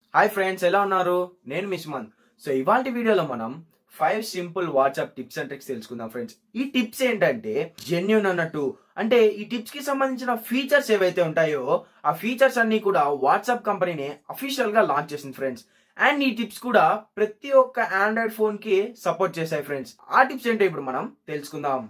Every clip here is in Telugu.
హాయ్ ఫ్రెండ్స్ ఎలా ఉన్నారు నేను మిస్మన్ సో ఇవాళ వీడియోలో మనం five simple WhatsApp tips and tricks తెలుసుకుందాం ఫ్రెండ్స్ ఈ టిప్స్ ఏంటంటే జెన్యున్ అన్నట్టు అంటే ఈ టిప్స్ కి సంబంధించిన ఫీచర్స్ ఏవైతే ఉంటాయో ఆ ఫీచర్స్ అన్ని కూడా వాట్సాప్ కంపెనీనే అఫీషియల్ గా లాంచ్ చేసింది ఫ్రెండ్స్ అండ్ ఈ టిప్స్ కూడా ప్రతి ఒక్క ఆండ్రాయిడ్ ఫోన్ కి సపోర్ట్ చేశాయి ఫ్రెండ్స్ ఆ టిప్స్ ఏంటో ఇప్పుడు మనం తెలుసుకుందాం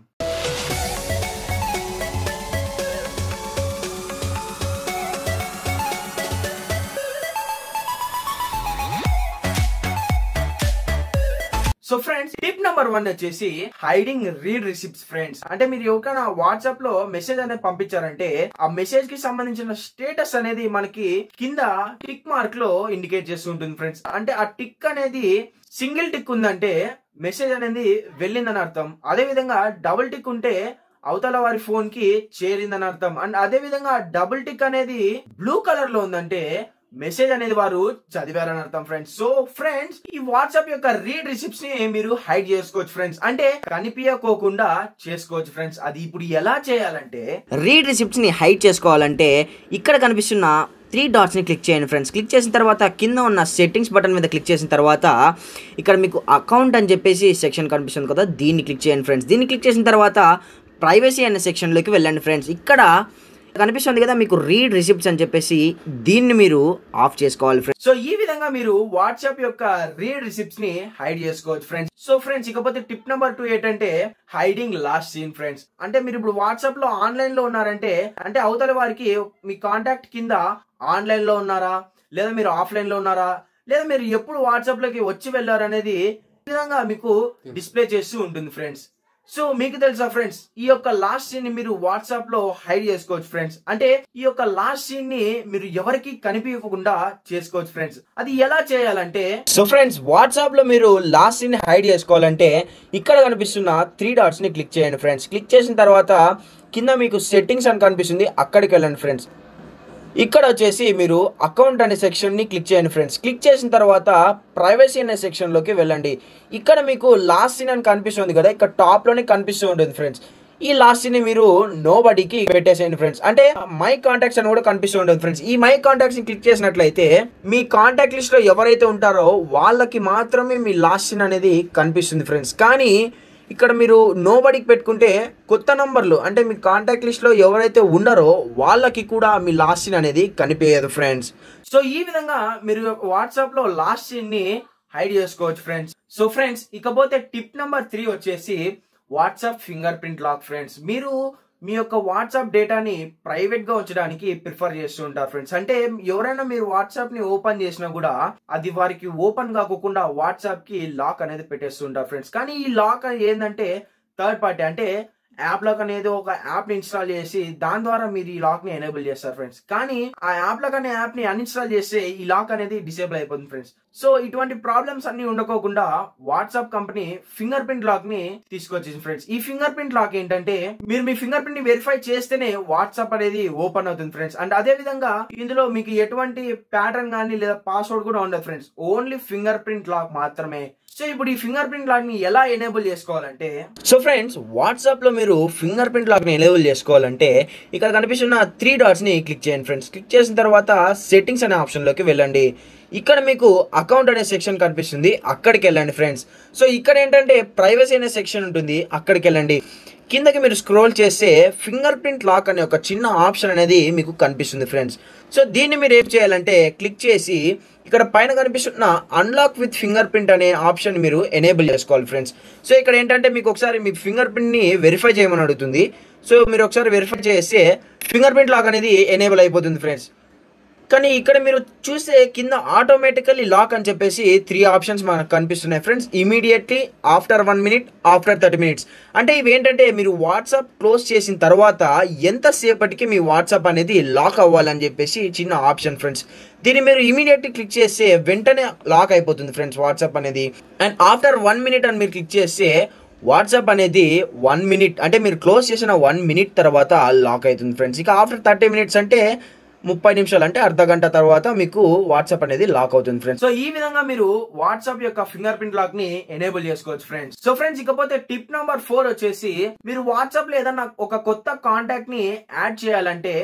so friends tip number one వచ్చేసి హైడింగ్ రీడ్ రిసిప్ట్స్ ఫ్రెండ్స్ అంటే మీరు ఎవరికైనా వాట్సాప్ లో మెసేజ్ అనేది పంపించారంటే ఆ మెసేజ్ కి సంబంధించిన స్టేటస్ అనేది మనకి కింద టిక్ మార్క్ లో ఇండికేట్ చేస్తూ ఉంటుంది ఫ్రెండ్స్ అంటే ఆ టిక్ అనేది సింగిల్ టిక్ ఉందంటే మెసేజ్ అనేది వెళ్ళిందని అర్థం అదే విధంగా డబుల్ టిక్ ఉంటే అవతల వారి ఫోన్ కి చేరిందని అర్థం అండ్ అదే విధంగా డబుల్ టిక్ అనేది బ్లూ కలర్ లో ఉందంటే మెసేజ్ అనేది వారు చదివారని అర్థం ఫ్రెండ్స్ సో ఫ్రెండ్స్ ఈ వాట్సాప్ యొక్క రీడ్ రిసిప్ట్స్ ని మీరు హైడ్ చేసుకోవచ్చు ఫ్రెండ్స్ అంటే కనిపించకోకుండా చేసుకోవచ్చు ఫ్రెండ్స్ అది ఇప్పుడు ఎలా చేయాలంటే రీడ్ రిసిప్ట్స్ ని హైడ్ చేసుకోవాలంటే ఇక్కడ కనిపిస్తున్న త్రీ డాట్స్ని క్లిక్ చేయండి ఫ్రెండ్స్ క్లిక్ చేసిన తర్వాత కింద ఉన్న సెట్టింగ్స్ బటన్ మీద క్లిక్ చేసిన తర్వాత ఇక్కడ మీకు అకౌంట్ అని చెప్పేసి సెక్షన్ కనిపిస్తుంది కదా దీన్ని క్లిక్ చేయండి ఫ్రెండ్స్ దీన్ని క్లిక్ చేసిన తర్వాత ప్రైవసీ అనే సెక్షన్లోకి వెళ్ళండి ఫ్రెండ్స్ ఇక్కడ కనిపిస్తుంది కదా మీకు రీడ్ రిసిప్ట్స్ అని చెప్పేసి దీన్ని మీరు ఆఫ్ చేసుకోవాలి ఫ్రెండ్స్ సో ఈ విధంగా మీరు వాట్సాప్ యొక్క రీడ్ రిసిప్ట్స్ ని హైడ్ చేసుకోవచ్చు ఫ్రెండ్స్ సో ఫ్రెండ్స్ ఇకపోతే టిప్ నెంబర్ టూ ఏంటంటే హైడింగ్ లాస్ట్ సీన్ ఫ్రెండ్స్ అంటే మీరు ఇప్పుడు వాట్సాప్ లో ఆన్లైన్ లో ఉన్నారంటే అంటే అవతల వారికి మీ కాంటాక్ట్ కింద ఆన్లైన్ లో ఉన్నారా లేదా మీరు ఆఫ్లైన్ లో ఉన్నారా లేదా మీరు ఎప్పుడు వాట్సాప్ లోకి వచ్చి వెళ్ళారు అనేది ఈ విధంగా మీకు డిస్ప్లే చేస్తూ ఉంటుంది ఫ్రెండ్స్ సో మీకు తెలుసా ఫ్రెండ్స్ ఈ యొక్క లాస్ట్ సీన్ ని మీరు వాట్సాప్ లో హైడ్ చేసుకోవచ్చు ఫ్రెండ్స్ అంటే ఈ యొక్క లాస్ట్ సీన్ ని మీరు ఎవరికి కనిపించకుండా చేసుకోవచ్చు ఫ్రెండ్స్ అది ఎలా చేయాలంటే సో ఫ్రెండ్స్ వాట్సాప్ లో మీరు లాస్ట్ సీన్ హైడ్ చేసుకోవాలంటే ఇక్కడ కనిపిస్తున్న త్రీ డాట్స్ ని క్లిక్ చేయండి ఫ్రెండ్స్ క్లిక్ చేసిన తర్వాత కింద మీకు సెట్టింగ్స్ అని కనిపిస్తుంది అక్కడికి వెళ్ళండి ఫ్రెండ్స్ ఇక్కడ వచ్చేసి మీరు అకౌంట్ అనే సెక్షన్ని క్లిక్ చేయండి ఫ్రెండ్స్ క్లిక్ చేసిన తర్వాత ప్రైవసీ అనే సెక్షన్లోకి వెళ్ళండి ఇక్కడ మీకు లాస్ట్ సీన్ అని కనిపిస్తుంది కదా ఇక్కడ టాప్లోనే కనిపిస్తూ ఉంటుంది ఫ్రెండ్స్ ఈ లాస్ట్ ని మీరు నో బడీకి పెట్టేసేయండి ఫ్రెండ్స్ అంటే మై కాంటాక్ట్స్ అని కూడా కనిపిస్తూ ఉంటుంది ఫ్రెండ్స్ ఈ మై కాంటాక్ట్స్ ని క్లిక్ చేసినట్లయితే మీ కాంటాక్ట్ లిస్ట్ లో ఎవరైతే ఉంటారో వాళ్ళకి మాత్రమే మీ లాస్ట్ సీన్ అనేది కనిపిస్తుంది ఫ్రెండ్స్ కానీ ఇక్కడ మీరు నో బడీకి పెట్టుకుంటే కొత్త నంబర్లు అంటే మీ కాంటాక్ట్ లిస్ట్లో ఎవరైతే ఉన్నారో వాళ్ళకి కూడా మీ లాస్ట్ సీన్ అనేది కనిపించదు ఫ్రెండ్స్ సో ఈ విధంగా మీరు వాట్సాప్ లో లాస్ట్ సీన్ ని హైడ్ చేసుకోవచ్చు ఫ్రెండ్స్ సో ఫ్రెండ్స్ ఇకపోతే టిప్ నెంబర్ త్రీ వచ్చేసి WhatsApp fingerprint lock friends మీరు మీ యొక్క వాట్సాప్ డేటాని ప్రైవేట్ గా ఉంచడానికి ప్రిఫర్ చేస్తూ ఉంటారు ఫ్రెండ్స్ అంటే ఎవరైనా మీరు వాట్సాప్ ని ఓపెన్ చేసినా కూడా అది వారికి ఓపెన్ కాకుండా వాట్సాప్ కి లాక్ అనేది పెట్టేస్తుంటారు ఫ్రెండ్స్ కానీ ఈ లాక్ ఏంటంటే థర్డ్ పార్టీ అంటే యాప్ లాక్ అనేది ఒక యాప్ ని ఇన్స్టాల్ చేసి దాని ద్వారా మీరు ఈ లాక్ ని ఎనేబుల్ చేస్తారు ఫ్రెండ్స్ కానీ ఆ యాప్ లాక్ అనే యాప్ ని అన్ఇన్స్టాల్ చేస్తే ఈ లాక్ అనేది డిసేబుల్ అయిపోతుంది ఫ్రెండ్స్ సో ఇటువంటి ప్రాబ్లమ్స్ అన్ని ఉండకోకుండా WhatsApp company fingerprint lock ని తీసుకొచ్చింది ఫ్రెండ్స్ ఈ ఫింగర్ ప్రింట్ లాక్ ఏంటంటే మీరు మీ ఫింగర్ ప్రింట్ ని వెరిఫై చేస్తేనే వాట్సాప్ అనేది ఓపెన్ అవుతుంది ఫ్రెండ్స్ అండ్ అదే విధంగా ఇందులో మీకు ఎటువంటి ప్యాటర్న్ కానీ లేదా పాస్వర్డ్ కూడా ఉండదు friends only fingerprint lock మాత్రమే సో ఇప్పుడు ఈ ఫింగర్ ప్రింట్ లాక్ ని ఎలా ఎనేబుల్ చేసుకోవాలంటే సో ఫ్రెండ్స్ వాట్సాప్ లో మీరు ఫింగర్ ప్రింట్ లాక్ ని ఎనేబుల్ చేసుకోవాలంటే ఇక్కడ కనిపిస్తున్న త్రీ డాట్స్ ని క్లిక్ చేయండి ఫ్రెండ్స్ క్లిక్ చేసిన తర్వాత సెట్టింగ్స్ అనే ఆప్షన్ లోకి వెళ్ళండి ఇక్కడ మీకు అకౌంట్ అనే సెక్షన్ కనిపిస్తుంది అక్కడికి వెళ్ళండి ఫ్రెండ్స్ సో ఇక్కడ ఏంటంటే ప్రైవసీ అనే సెక్షన్ ఉంటుంది అక్కడికి వెళ్ళండి కిందకి మీరు స్క్రోల్ చేస్తే ఫింగర్ ప్రింట్ లాక్ అనే ఒక చిన్న ఆప్షన్ అనేది మీకు కనిపిస్తుంది ఫ్రెండ్స్ సో దీన్ని మీరు ఏం చేయాలంటే క్లిక్ చేసి ఇక్కడ పైన కనిపిస్తున్న అన్లాక్ విత్ ఫింగర్ ప్రింట్ అనే ఆప్షన్ మీరు ఎనేబుల్ చేసుకోవాలి ఫ్రెండ్స్ సో ఇక్కడ ఏంటంటే మీకు ఒకసారి మీ ఫింగర్ ప్రింట్ని వెరిఫై చేయమని అడుగుతుంది సో మీరు ఒకసారి వెరిఫై చేస్తే ఫింగర్ ప్రింట్ లాక్ అనేది ఎనేబుల్ అయిపోతుంది ఫ్రెండ్స్ కానీ ఇక్కడ మీరు చూస్తే కింద ఆటోమేటికల్లీ లాక్ అని చెప్పేసి త్రీ ఆప్షన్స్ మనకు కనిపిస్తున్నాయి friends immediately after one minute after thirty minutes అంటే ఇవి ఏంటంటే మీరు వాట్సాప్ క్లోజ్ చేసిన తర్వాత ఎంతసేపటికి మీ వాట్సాప్ అనేది లాక్ అవ్వాలని చెప్పేసి చిన్న ఆప్షన్ ఫ్రెండ్స్ దీన్ని మీరు ఇమీడియట్లీ క్లిక్ చేస్తే వెంటనే లాక్ అయిపోతుంది ఫ్రెండ్స్ వాట్సాప్ అనేది అండ్ ఆఫ్టర్ వన్ మినిట్ అని మీరు క్లిక్ చేస్తే వాట్సాప్ అనేది వన్ మినిట్ అంటే మీరు క్లోజ్ చేసిన వన్ మినిట్ తర్వాత లాక్ అవుతుంది ఫ్రెండ్స్ ఇక ఆఫ్టర్ థర్టీ మినిట్స్ అంటే ముప్పై నిమిషాలు అంటే అర్ధ గంట తర్వాత మీకు వాట్సాప్ అనేది లాక్ అవుతుంది ఫ్రెండ్స్ సో ఈ విధంగా మీరు వాట్సాప్ యొక్క ఫింగర్ ప్రింట్ లాక్ ని ఎనేబుల్ చేసుకోవచ్చు ఫ్రెండ్స్ సో ఫ్రెండ్స్ ఇకపోతే టిప్ నంబర్ ఫోర్ వచ్చేసి మీరు వాట్సాప్ లో ఏదన్నా ఒక కొత్త కాంటాక్ట్ ని యాడ్ చేయాలంటే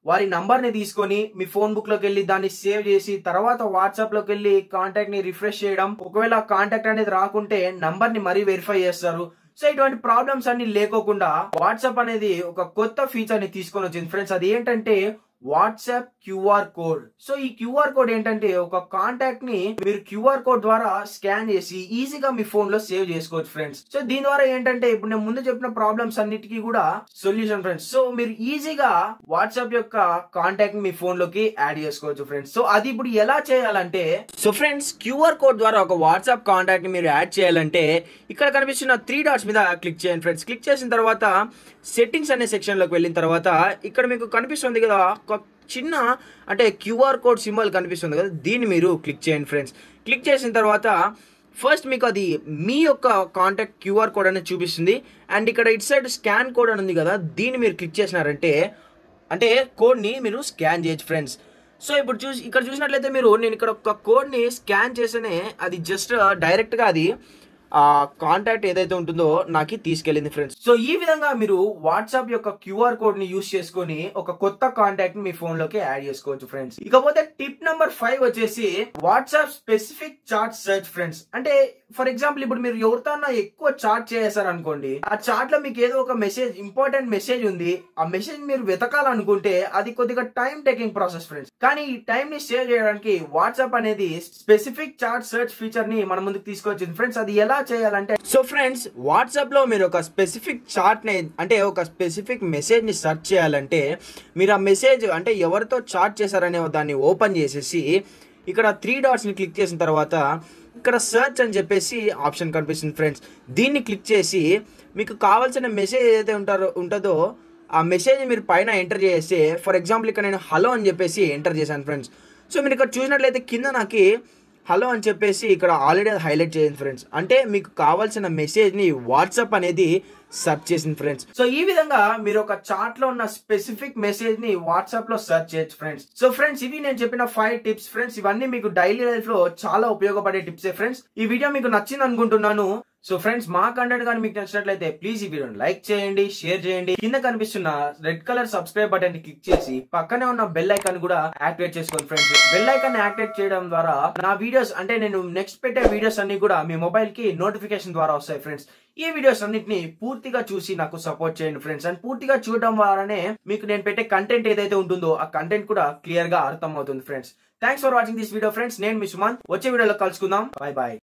వారి నంబర్ ని తీసుకొని మీ ఫోన్ బుక్ లోకి వెళ్ళి దాన్ని సేవ్ చేసి తర్వాత వాట్సాప్ లోకి వెళ్ళి కాంటాక్ట్ ని రిఫ్రెష్ చేయడం ఒకవేళ కాంటాక్ట్ అనేది రాకుంటే నంబర్ ని మరీ వెరిఫై చేస్తారు సో ఇటువంటి ప్రాబ్లమ్స్ అన్ని లేకోకుండా వాట్సాప్ అనేది ఒక కొత్త ఫీచర్ ని తీసుకొని వచ్చింది ఫ్రెండ్స్ అది ఏంటంటే వాట్సాప్ క్యూఆర్ కోడ్ సో ఈ క్యూఆర్ కోడ్ ఏంటంటే ఒక కాంటాక్ట్ ని మీరు క్యూఆర్ కోడ్ ద్వారా స్కాన్ చేసి ఈజీగా మీ ఫోన్ లో సేవ్ చేసుకోవచ్చు ఫ్రెండ్స్ సో దీని ద్వారా ఏంటంటే ఇప్పుడు నేను ముందు చెప్పిన ప్రాబ్లమ్స్ అన్నిటికీ కూడా సొల్యూషన్ ఫ్రెండ్స్ సో మీరు ఈజీగా వాట్సాప్ యొక్క కాంటాక్ట్ మీ ఫోన్ లోకి యాడ్ చేసుకోవచ్చు ఫ్రెండ్స్ సో అది ఇప్పుడు ఎలా చేయాలంటే సో ఫ్రెండ్స్ క్యూఆర్ కోడ్ ద్వారా ఒక వాట్సాప్ కాంటాక్ట్ ని మీరు యాడ్ చేయాలంటే ఇక్కడ కనిపిస్తున్న త్రీ డాట్స్ మీద క్లిక్ చేయండి ఫ్రెండ్స్ క్లిక్ చేసిన తర్వాత సెట్టింగ్స్ అనే సెక్షన్ లోకి వెళ్ళిన తర్వాత ఇక్కడ మీకు కనిపిస్తుంది కదా ఒక చిన్న అంటే క్యూఆర్ కోడ్ సింబల్ కనిపిస్తుంది కదా దీన్ని మీరు క్లిక్ చేయండి ఫ్రెండ్స్ క్లిక్ చేసిన తర్వాత ఫస్ట్ మీకు అది మీ యొక్క కాంటాక్ట్ క్యూఆర్ కోడ్ అనేది చూపిస్తుంది అండ్ ఇక్కడ ఇటు సైడ్ స్కాన్ కోడ్ అని ఉంది కదా దీన్ని మీరు క్లిక్ చేసినారంటే అంటే కోడ్ని మీరు స్కాన్ చేయొచ్చు ఫ్రెండ్స్ సో ఇప్పుడు చూసి ఇక్కడ చూసినట్లయితే మీరు నేను ఇక్కడ ఒక కోడ్ని స్కాన్ చేస్తేనే అది జస్ట్ డైరెక్ట్గా అది ఆ కాంటాక్ట్ ఏదైతే ఉంటుందో నాకు తీసుకెళ్ళింది ఫ్రెండ్స్ సో ఈ విధంగా మీరు వాట్సాప్ యొక్క క్యూఆర్ కోడ్ ని యూస్ చేసుకొని ఒక కొత్త కాంటాక్ట్ మీ ఫోన్ లోకి యాడ్ చేసుకోవచ్చు ఫ్రెండ్స్ ఇకపోతే టిప్ నెంబర్ ఫైవ్ వచ్చేసి WhatsApp specific chat search friends అంటే ఫర్ ఎగ్జాంపుల్ ఇప్పుడు మీరు ఎవరితో ఎక్కువ చాట్ చేశారు అనుకోండి ఆ చాట్ లో మీకు ఏదో ఒక మెసేజ్ ఇంపార్టెంట్ మెసేజ్ ఉంది ఆ మెసేజ్ మీరు వెతకాలనుకుంటే అది కొద్దిగా టైం టేకింగ్ ప్రాసెస్ ఫ్రెండ్స్ కానీ ఈ టైం ని సేవ్ చేయడానికి వాట్సాప్ అనేది స్పెసిఫిక్ చాట్ సెర్చ్ ఫీచర్ ని మన ముందుకు తీసుకొచ్చింది ఫ్రెండ్స్ అది ఎలా చేయాలంటే సో ఫ్రెండ్స్ వాట్సాప్ లో మీరు ఒక స్పెసిఫిక్ చాట్ ని అంటే ఒక స్పెసిఫిక్ మెసేజ్ ని సెర్చ్ చేయాలంటే మీరు ఆ మెసేజ్ అంటే ఎవరితో చాట్ చేశారనే దాన్ని ఓపెన్ చేసేసి ఇక్కడ త్రీ డాట్స్ ని క్లిక్ చేసిన తర్వాత ఇక్కడ సెర్చ్ అని చెప్పేసి ఆప్షన్ కనిపిస్తుంది ఫ్రెండ్స్ దీన్ని క్లిక్ చేసి మీకు కావాల్సిన మెసేజ్ ఏదైతే ఉంటారో ఉంటుందో ఆ మెసేజ్ మీరు పైన ఎంటర్ చేస్తే ఫర్ ఎగ్జాంపుల్ ఇక్కడ నేను హలో అని చెప్పేసి ఎంటర్ చేశాను ఫ్రెండ్స్ సో మీరు ఇక్కడ చూసినట్లయితే కింద నాకు హలో అని చెప్పేసి ఇక్కడ ఆల్రెడీ అది హైలైట్ చేయండి ఫ్రెండ్స్ అంటే మీకు కావాల్సిన మెసేజ్ని వాట్సాప్ అనేది సెర్చ్ చేసింది ఫ్రెండ్స్ సో ఈ విధంగా మీరు ఒక చాట్ లో ఉన్న స్పెసిఫిక్ మెసేజ్ ని వాట్సాప్ లో సెర్చ్ చేయొచ్చు ఫ్రెండ్స్ సో ఫ్రెండ్స్ ఇవి నేను చెప్పిన ఫైవ్ టిప్స్ ఫ్రెండ్స్ ఇవన్నీ మీకు డైలీ లైఫ్ లో చాలా ఉపయోగపడే టిప్సే ఫ్రెండ్స్ ఈ వీడియో మీకు నచ్చింది అనుకుంటున్నాను సో ఫ్రెండ్స్ మా కంటెంట్ కానీ మీకు నచ్చినట్లయితే ప్లీజ్ ఈ వీడియోని లైక్ చేయండి షేర్ చేయండి కింద కనిపిస్తున్న రెడ్ కలర్ సబ్స్క్రైబ్ బటన్ ని క్లిక్ చేసి పక్కనే ఉన్న బెల్ ఐకాన్ కూడా యాక్టివేట్ చేసుకోండి ఫ్రెండ్స్ బెల్ ఐకాన్ యాక్టివేట్ చేయడం ద్వారా నా వీడియోస్ అంటే నేను నెక్స్ట్ పెట్టే వీడియోస్ అన్ని కూడా మీ మొబైల్ కి నోటిఫికేషన్ ద్వారా వస్తాయి ఫ్రెండ్స్ ఈ వీడియోస్ అన్నిటిని పూర్తిగా చూసి నాకు సపోర్ట్ చేయండి ఫ్రెండ్స్ అండ్ పూర్తిగా చూడడం ద్వారానే మీకు నేను పెట్టే కంటెంట్ ఏదైతే ఉంటుందో ఆ కంటెంట్ కూడా క్లియర్ గా అర్థం అవుతుంది friends thanks for watching this video friends నేను మీ సుమంత్ వచ్చే వీడియోలో కలుసుకుందాం బాయ్ బాయ్